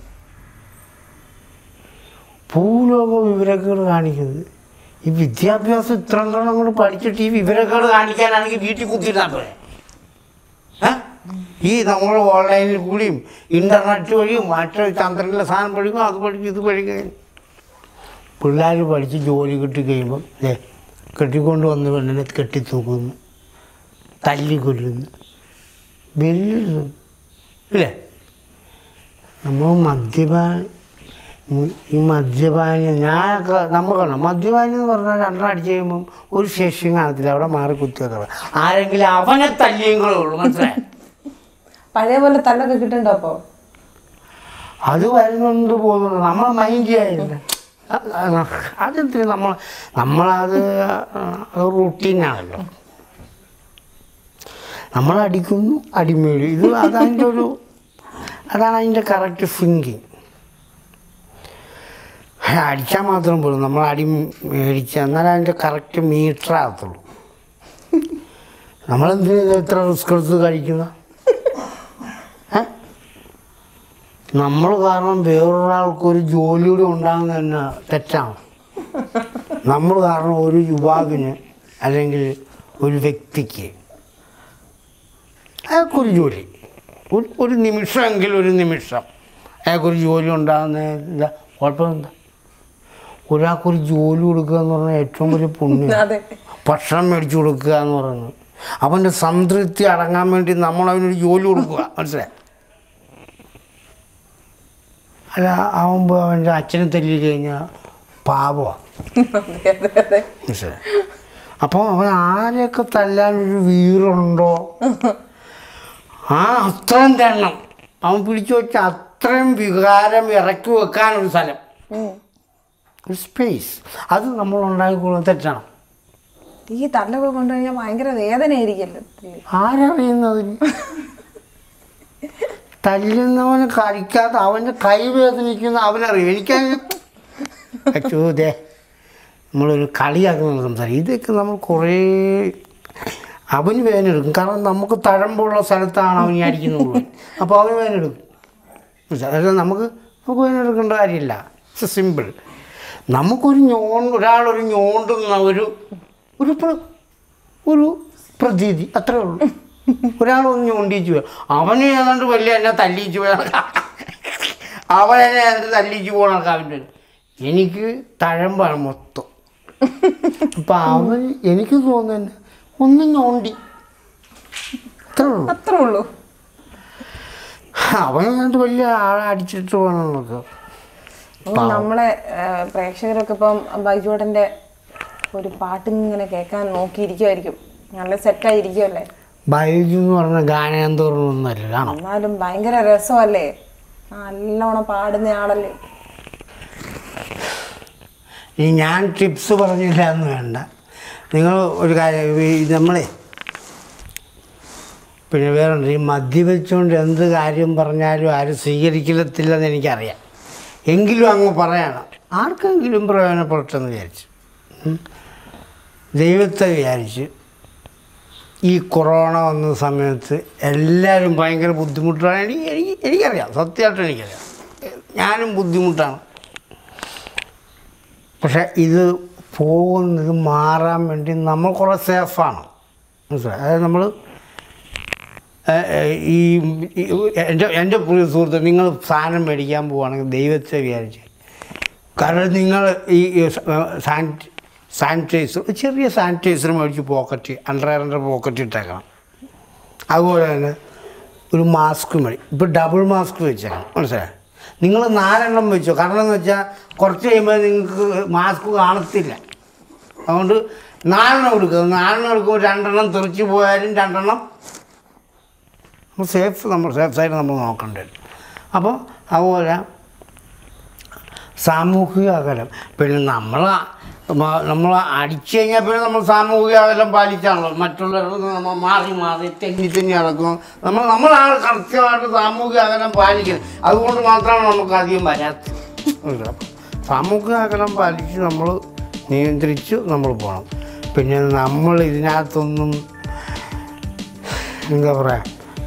ഭൂലോക വിവരക്കേട് കാണിക്കുന്നത് ഈ വിദ്യാഭ്യാസം ഇത്ര കണം കൊണ്ട് പഠിച്ചിട്ട് ഈ വിവരക്കേട് കാണിക്കാനാണെങ്കിൽ വീട്ടിൽ കുത്തിയിരുന്നാൽ പോരെ ഏ? ഈ നമ്മൾ ഓൺലൈനിൽ കൂടിയും ഇൻ്റർനെറ്റ് വഴിയും മറ്റു ചന്ദ്രനിലെ സാധനം പഠിക്കും അത് പഠിക്കും ഇത് പഠിക്കും പിള്ളേർ പഠിച്ച് ജോലി കിട്ടി കഴിയുമ്പം ഏ കെട്ടിക്കൊണ്ട് വന്ന് പെണ്ണിനെ കെട്ടിത്തൂക്കുന്നു തല്ലിക്കൊല്ലുന്നു വലിയൊരു ഇല്ലേ നമ്മൾ മദ്യപാന ഈ മദ്യപാനി ഞാനൊക്കെ നമുക്കാണ് മദ്യപാനി എന്ന് പറഞ്ഞാൽ രണ്ടെണ്ണം അടിച്ച് കഴിയുമ്പം ഒരു ശേഷിയും കാണത്തില്ല അവിടെ മാറി കുത്തിയൊക്കെ ആരെങ്കിലും അവനെ തല്ലിയെങ്കിലേ ഉള്ളൂ മനസ്സിലായി പഴയ പോലെ തല്ലൊക്കെ കിട്ടുന്നുണ്ടോ അപ്പോൾ അത് വരുന്നുണ്ട് പോകുന്നുണ്ട് നമ്മൾ മൈൻഡ് ചെയ്യാനില്ല അതെന്തിന് നമ്മൾ നമ്മളത് റൂട്ടീനാണല്ലോ നമ്മൾ അടിക്കുന്നു അടിമേടി ഇത് അതതിൻ്റെ ഒരു അതാണ് അതിൻ്റെ കറക്റ്റ് തിങ്കിങ് അടിച്ചാൽ മാത്രം പോലും നമ്മൾ അടി മേടിച്ചാൽ എന്നാലും അതിൻ്റെ കറക്റ്റ് മീറ്റർ ആകത്തുള്ളൂ നമ്മളെന്തിനാ ഇത് ഇത്ര റിസ്ക് എടുത്ത് കഴിക്കുന്ന നമ്മൾ കാരണം വേറൊരാൾക്ക് ഒരു ജോലി കൂടി ഉണ്ടാകുന്ന തന്നെ തെറ്റാണ് നമ്മൾ കാരണം ഒരു യുവാവിന് അല്ലെങ്കിൽ ഒരു വ്യക്തിക്ക് അയാൾക്കൊരു ജോലി ഒരു ഒരു നിമിഷമെങ്കിലും ഒരു നിമിഷം അയാൾക്കൊരു ജോലി ഉണ്ടാകുന്ന ഇല്ല കുഴപ്പമെന്താ ഒരാൾക്കൊരു ജോലി കൊടുക്കുക എന്ന് പറഞ്ഞാൽ ഏറ്റവും വലിയ പുണ്യം അതെ ഭക്ഷണം മേടിച്ചു കൊടുക്കുക എന്ന് പറയുന്നത് അവൻ്റെ സംതൃപ്തി അടങ്ങാൻ വേണ്ടി നമ്മൾ അവനൊരു ജോലി കൊടുക്കുക മനസ്സിലായി അല്ല ആവുമ്പോൾ അവൻ്റെ അച്ഛനെ തല്ലി കഴിഞ്ഞാൽ പാപമാണ് അതെ അതെ അതെ മനസ്സിലായി അപ്പോൾ അവൻ ആരെയൊക്കെ തല്ലാനൊരു വീറുണ്ടോ ആ അത്രയും തെണ്ണം അവൻ പിടിച്ചു വെച്ച അത്രയും വികാരം ഇറക്കി വെക്കാനൊരു സ്ഥലം ഉം. ഒരു സ്പേസ് അത് നമ്മൾ ഉണ്ടാക്കിക്കൊള്ളുന്നത് തെറ്റാണ് ഈ തല്ലൊക്കെ കൊണ്ടുകഴിഞ്ഞാൽ ഭയങ്കര വേദനയായിരിക്കല്ലോ ആരറിയുന്നതിന് തല്ലുന്നവന് കഴിക്കാത്ത അവൻ്റെ കൈ വേദനിക്കുന്ന അവനറിയും എനിക്കതിന് ചോദ്യേ നമ്മളൊരു കളിയാക്കുന്ന സംസാരം ഇതൊക്കെ നമ്മൾ കുറേ അവന് വേദന എടുക്കും കാരണം നമുക്ക് തഴമ്പുള്ള സ്ഥലത്താണ് അവൻ ഈ അടിക്കുന്നത് അപ്പോൾ അവന് വേദന എടുക്കും മനസ്സിലായോ? അത് നമുക്ക് നമുക്ക് വേദന എടുക്കേണ്ട കാര്യമില്ല ഇറ്റ്സ് സിമ്പിൾ നമുക്കൊരു ഞോൺ ഒരാളൊരു ഞോണ്ടുന്ന ഒരു ഒരു പ്ര- ഒരു പ്രതീതി അത്രേ ഉള്ളൂ ഒരാളൊന്ന് ഞോണ്ടിച്ചു പോയി അവന് ഏതാണ്ട് വലിയ എന്നെ തല്ലിച്ചു പോയ അവൻ എന്നെ ഏതാണ്ട് തല്ലിച്ചു പോകണ അവൻ്റെ എനിക്ക് തഴമ്പാണ് മൊത്തം അപ്പം അവൻ എനിക്ക് തോന്നുന്നു ഒന്ന് ഞോണ്ടി അത്രേ ഉള്ളൂ അത്രേ ഉള്ളൂ അവൻ ഏതാണ്ട് വലിയ ആളെ അടിച്ചിട്ട് പോകണം നമുക്ക് അപ്പോൾ നമ്മളെ ആ, പ്രേക്ഷകരൊക്കെ ഇപ്പം ബൈജുവേട്ടൻ്റെ ഒരു പാട്ട് ഇങ്ങനെ കേൾക്കാൻ നോക്കിയിരിക്കുമായിരിക്കും നല്ല സെറ്റായിരിക്കുമല്ലേ ബൈജു എന്ന് പറഞ്ഞ ഗാനേന്തോറൊന്നുമല്ല ആണോ എന്നാലും ഭയങ്കര രസമല്ലേ നല്ലോണം പാടുന്ന ആളല്ലേ ഈ ഞാൻ ടിപ്സ് പറഞ്ഞില്ല എന്ന് വേണ്ട നിങ്ങൾ ഒരു കാര്യം ഈ നമ്മളെ പിന്നെ വേറെ ഈ മദ്യപിച്ചുകൊണ്ട് എന്ത് കാര്യം പറഞ്ഞാലും ആരും സ്വീകരിക്കത്തില്ലെന്ന് എനിക്കറിയാം എങ്കിലും അങ്ങ് പറയണം ആർക്കെങ്കിലും പ്രയോജനപ്പെട്ടെന്ന് വിചാരിച്ചു ഉം. ദൈവത്തെ വിചാരിച്ച് ഈ കൊറോണ വന്ന സമയത്ത് എല്ലാവരും ഭയങ്കര ബുദ്ധിമുട്ടാണ് എനിക്ക് എനിക്ക് എനിക്കറിയാം സത്യമായിട്ടും എനിക്കറിയാം ഞാനും ബുദ്ധിമുട്ടാണ് പക്ഷെ ഇത് പോകുന്നത് മാറാൻ വേണ്ടി നമ്മൾ കുറേ സേഫാണ് മനസ്സിലായി അതായത് നമ്മൾ ഈ ഈ എൻ്റെ എൻ്റെ പ്രിയ സുഹൃത്ത് നിങ്ങൾ സാധനം മേടിക്കാൻ പോവുകയാണെങ്കിൽ ദൈവത്തെ വിചാരിച്ച് കാരണം നിങ്ങൾ ഈ സാനിറ്റ് സാനിറ്റൈസർ ചെറിയ സാനിറ്റൈസർ മേടിച്ച് പോക്കറ്റ് അണ്ടർവെയറിൻ്റെ പോക്കറ്റ് ഇട്ടേക്കണം അതുപോലെ തന്നെ ഒരു മാസ്ക് മതി ഇപ്പോൾ ഡബിൾ മാസ്ക് വെച്ചേക്കണം മനസ്സിലായി നിങ്ങൾ നാലെണ്ണം വെച്ചോ കാരണം എന്ന് വെച്ചാൽ കുറച്ച് കഴിയുമ്പോൾ നിങ്ങൾക്ക് മാസ്ക് കാണത്തില്ല അതുകൊണ്ട് നാലെണ്ണം എടുക്കുക നാലെണ്ണം എടുക്കുമ്പോൾ രണ്ടെണ്ണം തെറിച്ച് പോയാലും രണ്ടെണ്ണം നമ്മൾ സേഫ് നമ്മൾ സേഫ് സൈഡ് നമ്മൾ നോക്കേണ്ടി വരും അപ്പോൾ അതുപോലെ സാമൂഹിക അകലം പിന്നെ നമ്മൾ നമ്മൾ അടിച്ചു കഴിഞ്ഞാൽ പിന്നെ നമ്മൾ സാമൂഹിക അകലം പാലിച്ചാണല്ലോ മറ്റുള്ളവർക്ക് നമ്മൾ മാറി മാറി തെന്നി തെന്നി നടക്കും നമ്മൾ നമ്മളാണ് കൃത്യമായിട്ട് സാമൂഹിക അകലം പാലിക്കുന്നത് അതുകൊണ്ട് മാത്രമാണ് നമുക്ക് അധികം വരാത്തത് അപ്പം സാമൂഹിക അകലം പാലിച്ച് നമ്മൾ നിയന്ത്രിച്ച് നമ്മൾ പോകണം പിന്നെ നമ്മൾ ഇതിനകത്തൊന്നും എന്താ പറയുക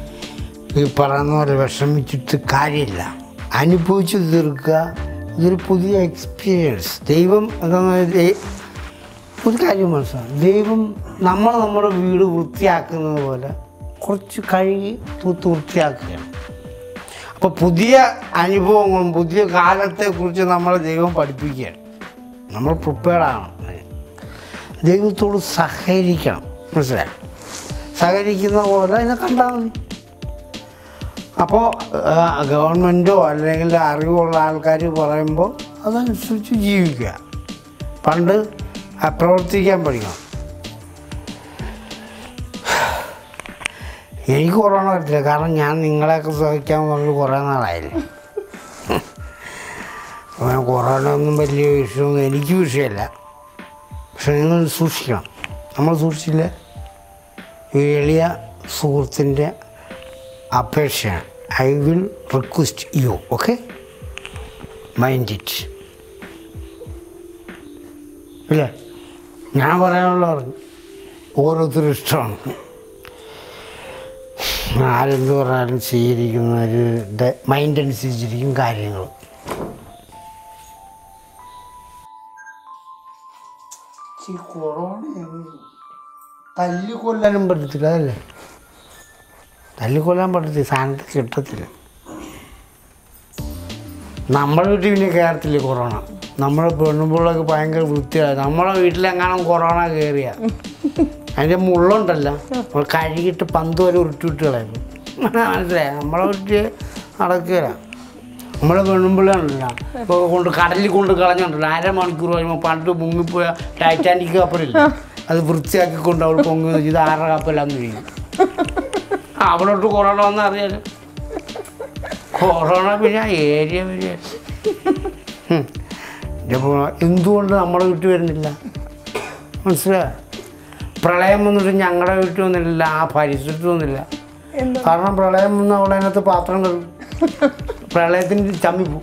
ഈ പറയുന്ന പോലെ വിഷമിച്ചിട്ട് കാര്യമില്ല അനുഭവിച്ച് തീർക്കുക ഇതൊരു പുതിയ എക്സ്പീരിയൻസ് ദൈവം എന്താണെന്ന് വെച്ചാൽ ഒരു കാര്യം മനസ്സിലാവും ദൈവം നമ്മൾ നമ്മുടെ വീട് വൃത്തിയാക്കുന്നത് പോലെ കുറച്ച് കഴുകി തൂത്ത് വൃത്തിയാക്കുകയാണ് അപ്പോൾ പുതിയ അനുഭവങ്ങളും പുതിയ കാലത്തെക്കുറിച്ച് നമ്മളെ ദൈവം പഠിപ്പിക്കുകയാണ് നമ്മൾ പ്രിപ്പയർഡാണ് ദൈവത്തോട് സഹകരിക്കണം മനസ്സിലായി സഹകരിക്കുന്ന പോലെ അതിനെ കണ്ടാൽ മതി അപ്പോൾ ഗവൺമെൻറ്റോ അല്ലെങ്കിൽ അറിവുള്ള ആൾക്കാർ പറയുമ്പോൾ അതനുസരിച്ച് ജീവിക്കുക പണ്ട് ആ, പ്രവർത്തിക്കാൻ പഠിക്കണം എനിക്ക് കൊറോണ വരത്തില്ല കാരണം ഞാൻ നിങ്ങളെയൊക്കെ സഹിക്കാൻ പറഞ്ഞ് കുറേ നാളായില്ലേ അങ്ങനെ കൊറോണ ഒന്നും വലിയ വിഷയമൊന്നും എനിക്ക് വിഷയമല്ല പക്ഷെ നിങ്ങൾ സൂക്ഷിക്കണം നമ്മൾ സൂക്ഷിച്ചില്ല ഈ എളിയ സുഹൃത്തിൻ്റെ അപേക്ഷയാണ് I will request you okay mind it ഇല്ലേ ഞാൻ പറയാനുള്ള പറഞ്ഞു ഓരോരുത്തരും ഇഷ്ടമാണ് ആരെന്ത് പറഞ്ഞാലും സ്വീകരിക്കുന്നവരുടെ മൈൻഡ് അനുസരിച്ചിരിക്കും കാര്യങ്ങൾ ഈ കൊറോണ തല്ലിക്കൊല്ലാനും പറ്റത്തില്ല അതല്ലേ തല്ലിക്കൊല്ലാൻ പറ്റത്തില്ല സാധനത്തിൽ കിട്ടത്തില്ല നമ്മുടെ വീട്ടിൽ പിന്നെ കയറത്തില്ല കൊറോണ നമ്മുടെ പെണ്ണുമ്പോഴൊക്കെ ഭയങ്കര വൃത്തിയാണ് നമ്മുടെ വീട്ടിലെങ്ങാനും കൊറോണ കയറിയ അതിൻ്റെ മുള്ളുണ്ടല്ലോ നമ്മൾ കഴുകിയിട്ട് പന്ത് വരെ ഉരുട്ടിവിട്ട് കളയും മനസ്സിലായി നമ്മളെ വീട്ടിൽ നടക്കുകയില്ല നമ്മളെ പെണ്ണുമ്പിള്ളാണല്ലോ ഇപ്പോൾ കൊണ്ട് കടലിൽ കൊണ്ട് കളഞ്ഞുണ്ടല്ലോ അരമണിക്കൂർ കഴിയുമ്പോൾ പണ്ട് മുങ്ങിപ്പോയ ടൈറ്റാനിക് കപ്പലില്ല അത് വൃത്തിയാക്കിക്കൊണ്ട് അവൾ പൊങ്ങി ഇത് ആറര കപ്പലാന്ന് കഴിയും അവിടോട്ട് കൊറോണ വന്നാൽ അറിയാലോ കൊറോണ പിന്നെ ഏരിയ വരിക എന്തുകൊണ്ട് നമ്മുടെ വീട്ടിൽ വരുന്നില്ല മനസ്സിലായോ പ്രളയം വന്നിട്ട് ഞങ്ങളുടെ വീട്ടിൽ വന്നില്ല ആ പരിസരത്ത് വന്നില്ല എന്താ കാരണം പ്രളയം വന്ന് അവിടെ അതിനകത്ത് പാത്രം കഴുകും പ്രളയത്തിന് ചമ്മിപ്പോ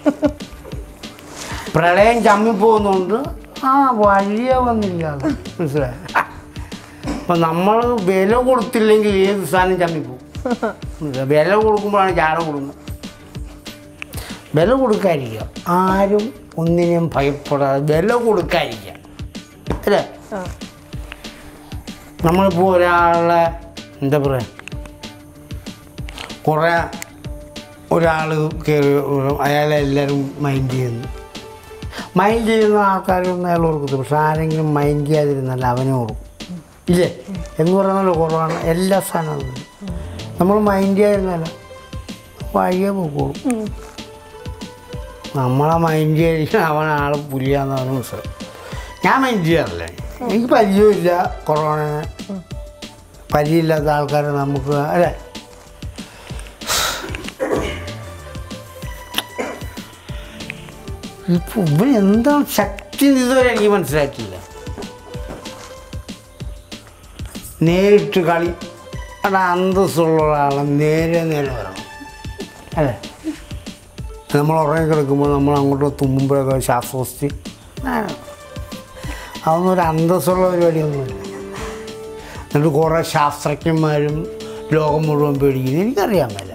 പ്രളയം ചമ്മിപ്പോകുന്നതുകൊണ്ട് ആ വഴിയേ വന്നില്ല അത്. മനസ്സിലായോ അപ്പം നമ്മൾ വില കൊടുത്തില്ലെങ്കിൽ ഏത് സാധനം ചമ്മിപ്പോവും മനസ്സിലായോ? വില കൊടുക്കുമ്പോഴാണ് ചാരം കൊടുക്കുന്നത് വില കൊടുക്കാതിരിക്കുക ആരും ഒന്നിനെയും ഭയപ്പെടാതെ വില കൊടുക്കാതിരിക്കുക അല്ലേ ആ നമ്മളിപ്പോൾ ഒരാളെ എന്താ പറയുക കുറേ ഒരാൾ കയറി അയാളെ എല്ലാവരും മൈൻഡ് ചെയ്യുന്നു മൈൻഡ് ചെയ്യുന്ന ആൾക്കാരൊന്നും അയാൾ ഓർക്കത്തില്ല പക്ഷെ ആരെങ്കിലും മൈൻഡ് ചെയ്യാതിരുന്നല്ല അവനെ ഓർക്കും ഇല്ലേ എന്ന് പറയുന്നല്ലോ കുറവാണ് എല്ലാ സാധനവും നമ്മൾ മൈൻഡ് ചെയ്യാതിരുന്നല്ല വഴിയേ പോക്കോളും ഉം. നമ്മളെ മൈൻഡ് ചെയ്തിരിക്കുന്ന അവൻ ആൾ പുലിയാന്ന് പറഞ്ഞ മനസ്സിലായി ഞാൻ മൈൻഡ് ചെയ്യാറില്ല എനിക്ക് പരിചയമില്ല കൊറോണ പരിചയമില്ലാത്ത ആൾക്കാരെ നമുക്ക് അല്ലേ ഇപ്പൊ ഇവന് എന്താണ് ശക്തി എന്ന് ഇതുവരെ എനിക്ക് മനസ്സിലാക്കിയില്ല നേരിട്ട് കളി അവിടെ അന്തസ്സുള്ള ഒരാളെ നേരെ നേരെ വരണം അല്ലേ നമ്മൾ ഉറങ്ങി കിടക്കുമ്പോൾ നമ്മൾ അങ്ങോട്ട് തുമ്മുമ്പോഴൊക്കെ ശ്വാസോസ്തി അതൊന്നും ഒരു അന്തസ്സുള്ള പരിപാടിയൊന്നുമില്ല എന്നിട്ട് കുറേ ശാസ്ത്രജ്ഞന്മാരും ലോകം മുഴുവൻ പേടിക്കുന്നു എനിക്കറിയാൻ മേല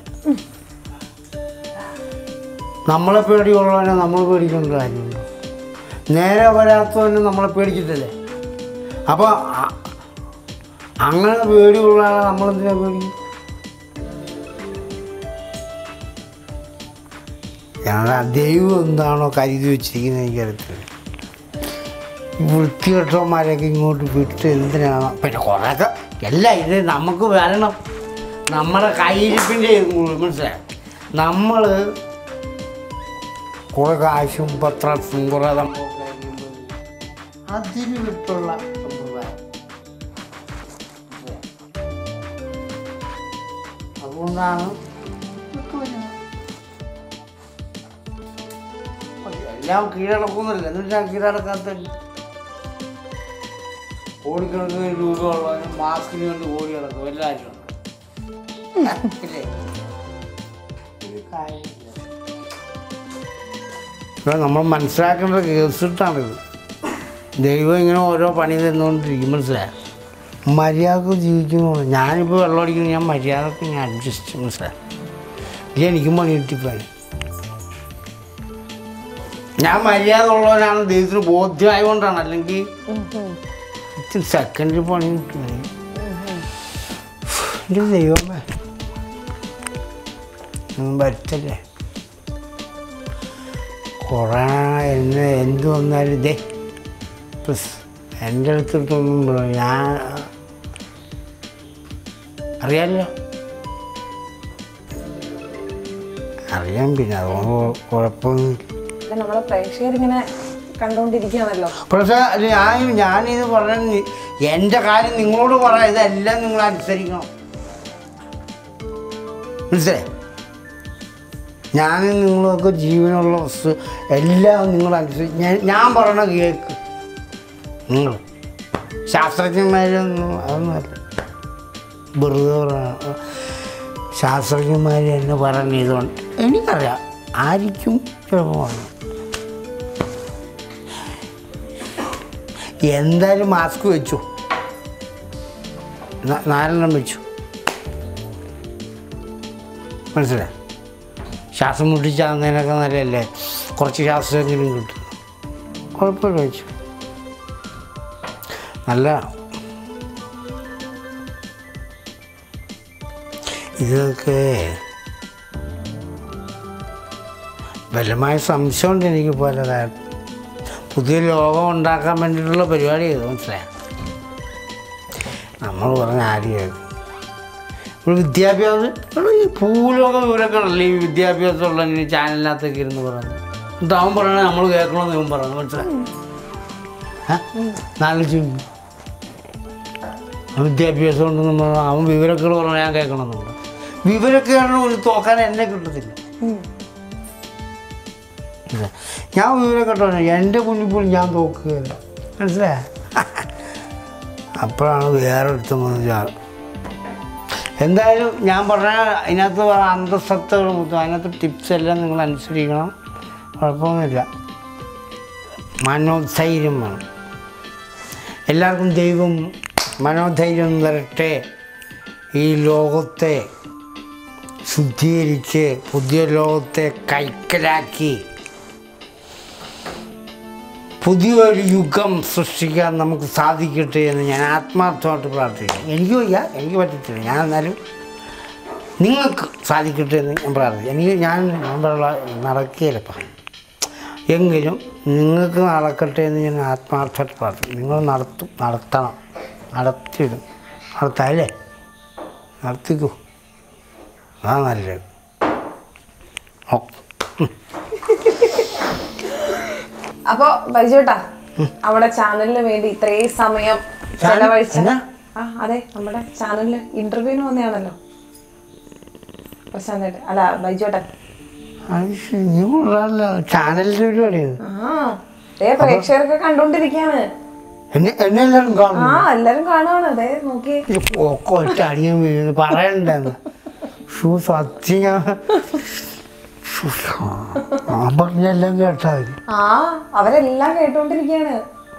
നമ്മളെ പേടിയുള്ളവനെ നമ്മൾ പേടിക്കേണ്ട കാര്യമുണ്ടോ നേരെ വരാത്തവനെ നമ്മളെ പേടിച്ചിട്ടല്ലേ അപ്പോൾ അ- അങ്ങനെ പേടിയുള്ള ആളെ നമ്മളെന്തിനാ പേടിക്കും ഞങ്ങളുടെ ദൈവം എന്താണോ കരുതി വെച്ചിരിക്കുന്നത് എനിക്കറിയത്തില്ല ഈ വൃത്തികെട്ടവന്മാരെയൊക്കെ ഇങ്ങോട്ട് വിട്ട് എന്തിനാണ് പിന്നെ കുറേയൊക്കെ എല്ലാം ഇത് നമുക്ക് വരണം നമ്മുടെ കയ്യിരിപ്പിൻ്റെ ഇത് മുഴുവൻ മനസ്സിലായോ നമ്മൾ കുറേ കാശും പത്രസും കുറേ സംഭവമൊക്കെ കഴിയുമ്പോൾ അതിന് വിട്ടുള്ള സമ്പ്രദായം മനസ്സിലായോ? അതുകൊണ്ടാണ് ഇതൊക്കെ വരുന്നത് എല്ലാം കീഴടക്കുന്നില്ല എന്നിട്ടാ കീഴടക്കാത്ത കോടിക്കണക്കിന് രൂപ ഉള്ളവനും മാസ്കിന് വേണ്ടി ഓടി കിടക്കും എല്ലാവരും ഉണ്ട് ഇല്ലേ? ഒരു കാര്യമില്ല. ഇപ്പൊ നമ്മൾ മനസ്സിലാക്കേണ്ട കേസിട്ടാണിത് ദൈവം ഇങ്ങനെ ഓരോ പണി തന്നുകൊണ്ടിരിക്കും മനസ്സിലായോ മര്യാദക്ക് ജീവിക്കുന്നു ഞാനിപ്പോൾ വെള്ളം അടിക്കുന്നു ഞാൻ മര്യാദക്ക് ഞാൻ അഡ്ജസ്റ്റ് മനസ്സിലായി ഇല്ല എനിക്കും പണി കിട്ടിപ്പോയി ഞാൻ മര്യാദ ഉള്ളവനാണ് ദൈവത്തിന് ബോധ്യമായതുകൊണ്ടാണ് അല്ലെങ്കിൽ ഇത്തിരി സെക്കൻഡിൽ പണി കിട്ടും എൻ്റെ ദൈവമേ ഒന്നും വരുത്തല്ലേ കൊറോണ എന്ന് എന്ത് വന്നാലും ഇതേ പ്ലസ് എൻ്റെ അടുത്തിട്ടൊന്നും പറ- ഞാൻ അറിയാമല്ലോ അറിയാം പിന്നെ അതുകൊണ്ട് കുഴപ്പമൊന്നുമില്ല ഇത് നമ്മളെ പ്രേക്ഷകരിങ്ങനെ കണ്ടുകൊണ്ടിരിക്കുകയാണല്ലോ പക്ഷേ ഞാൻ ഞാനിത് പറഞ്ഞ എൻ്റെ കാര്യം നിങ്ങളോട് പറയാം ഇതെല്ലാം നിങ്ങൾ അനുസരിക്കണം മനസ്സിലായി ഞാനും നിങ്ങളൊക്കെ ജീവനുള്ള വസ്തു എല്ലാം നിങ്ങൾ അനുസരിച്ച് ഞാൻ ഞാൻ പറയണ കേക്ക് നിങ്ങൾ ശാസ്ത്രജ്ഞന്മാരൊന്നും അതൊന്നുമല്ല വെറുതെ പറയണ ശാസ്ത്രജ്ഞന്മാർ എന്നെ പറഞ്ഞതുകൊണ്ട് എനിക്കറിയാം ആയിരിക്കും ചിലപ്പോൾ പറഞ്ഞു എന്തായാലും മാസ്ക് വെച്ചു ന- നാലെണ്ണം വെച്ചു മനസ്സിലായി ശ്വാസം മുട്ടിച്ചാകുന്നതിനൊക്കെ നല്ലതല്ലേ കുറച്ച് ശ്വാസമെങ്കിലും കിട്ടും കുഴപ്പമില്ല വെച്ചു നല്ല ഇതൊക്കെ ബലമായ സംശയമുണ്ട് എനിക്ക് പോലെ കാര്യം പുതിയ ലോകം ഉണ്ടാക്കാൻ വേണ്ടിയിട്ടുള്ള പരിപാടി ചെയ്തു മനസ്സിലായ നമ്മൾ പറഞ്ഞ ആര് കേൾക്കും ഇപ്പോൾ വിദ്യാഭ്യാസം ഇവിടെ ഈ ഭൂലോക വിവരമൊക്കെ ഉള്ളു ഈ വിദ്യാഭ്യാസമുള്ള ഈ ചാനലിനകത്തൊക്കെ ഇരുന്ന് പറയുന്നത് എന്നിട്ട് അവൻ പറയണത് നമ്മൾ കേൾക്കണമെന്ന് ഇവൻ പറയുന്നത് മനസ്സിലായി നാലോചിച്ച് വിദ്യാഭ്യാസം ഉണ്ടെന്ന് പറഞ്ഞാൽ അവൻ വിവരക്കേട് പറഞ്ഞാൽ ഞാൻ കേൾക്കണമെന്നുണ്ട് വിവരക്കേടാണ് ഒരു തോക്കാൻ എന്നെ കിട്ടത്തില്ല ഇല്ല. ഞാൻ വിവരം കേട്ടോ എൻ്റെ മുന്നിൽ പോലും ഞാൻ തോക്കുകയില്ല മനസ്സിലായ അപ്പോഴാണ് വേറെ ഒരുത്തം വന്ന് ഞാൻ എന്തായാലും ഞാൻ പറഞ്ഞ അതിനകത്ത് അന്തസത്തകൾ മൊത്തം അതിനകത്ത് ടിപ്സ് എല്ലാം നിങ്ങൾ അനുസരിക്കണം കുഴപ്പമൊന്നുമില്ല മനോധൈര്യം വേണം എല്ലാവർക്കും ദൈവം മനോധൈര്യം തരട്ടെ ഈ ലോകത്തെ ശുദ്ധീകരിച്ച് പുതിയ ലോകത്തെ കൈക്കലാക്കി പുതിയൊരു യുഗം സൃഷ്ടിക്കാൻ നമുക്ക് സാധിക്കട്ടെ എന്ന് ഞാൻ ആത്മാർത്ഥമായിട്ട് പ്രാർത്ഥിക്കുന്നു എനിക്ക് വയ്യ എനിക്ക് പറ്റത്തില്ല ഞാൻ എന്നാലും നിങ്ങൾക്ക് സാധിക്കട്ടെ എന്ന് ഞാൻ പ്രാർത്ഥിക്കും എനിക്ക് ഞാൻ നമ്മളുള്ള നടക്കുകയില്ലപ്പം എങ്കിലും നിങ്ങൾക്ക് നടക്കട്ടെ എന്ന് ഞാൻ ആത്മാർത്ഥമായിട്ട് പ്രാർത്ഥിക്കും നിങ്ങൾ നടത്തും നടത്തണം നടത്തിയിടും നടത്താല്ലേ നടത്തിക്കൂ അതാ നല്ലത് ഓ അപ്പൊ ബൈജോട്ടാ അവിടെ ചാനലിന് വേണ്ടി ഇത്രയും സമയം ചാനൽ- ചെലവഴിച്ച എന്നാ? ആ അതെ നമ്മുടെ ചാനലില് ഇന്റർവ്യൂവിന് വന്നതാണല്ലോ പ്രശാന്തേട്ടൻ അല്ല ബൈജോട്ടൻ അത് ശരി. നീ കൊള്ളാമല്ല ചാനലിൻ്റെ പരിപാടിയത് ആ ദേ പ്രേക്ഷകരൊക്കെ കണ്ടോണ്ടിരിക്കാണ് എന്നെ എന്നെ എല്ലാവരും കാണും ആ എല്ലാരും കാണുവാണ് അതെ നോക്കി ഒക്കെ ഒറ്റ അടിയും വീഴുന്നു പറയണ്ടെന്ന് ഷൂ സത്യം ഞാൻ ശ്ശോ, ഞാൻ പറഞ്ഞെല്ലാം കേട്ടാ മതി ആ അവരെല്ലാം കേട്ടോണ്ടിരിക്കാണ്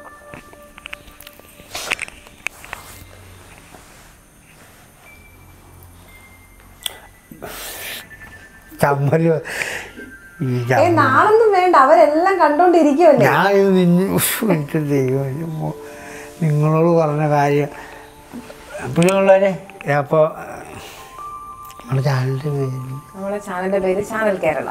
ചമ്മല് ഈ ഏ ചമ്മല്. നാളൊന്നും വേണ്ട അവരെല്ലാം കണ്ടോണ്ടിരിക്കുവല്ലേ ഞാൻ ഇത് നിന്നെ ഉഫ്, എനിക്ക് ദൈവം എൻ്റെ മോ- നിങ്ങളോട് പറഞ്ഞ കാര്യം പിള്ളേരെ അപ്പോൾ നമ്മുടെ ചാനലിൻ്റെ പേര് നമ്മുടെ ചാനലിന്റെ പേര് ചാനൽ കേരള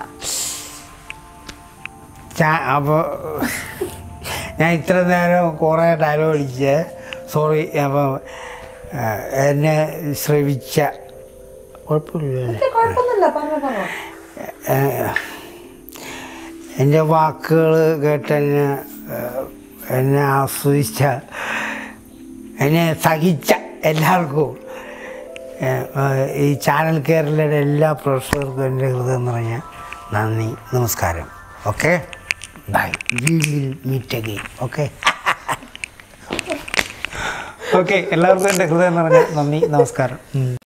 ചാ- അപ്പോൾ ഞാൻ ഇത്ര നേരം കുറേ ഡയലോഗ് അടിച്ച് സോറി അപ്പോൾ എന്നെ ശ്രവിച്ച കുഴപ്പമില്ല ഏ, കുഴപ്പമൊന്നുമില്ല പറഞ്ഞോ പറഞ്ഞോ എൻ്റെ വാക്കുകൾ കേട്ട് എന്നെ ഏഹ്, എന്നെ ആസ്വദിച്ച എന്നെ സഹിച്ച എല്ലാവർക്കും ഏഹ്, ഏഹ്, ഈ ചാനൽ കേരളയുടെ എല്ലാ പ്രേക്ഷകർക്കും എൻ്റെ ഹൃദയം നിറഞ്ഞ നന്ദി നമസ്കാരം okay bye we will meet again okay okay എല്ലാവർക്കും എൻ്റെ ഹൃദയം നിറഞ്ഞ നന്ദി നമസ്കാരം ഉം.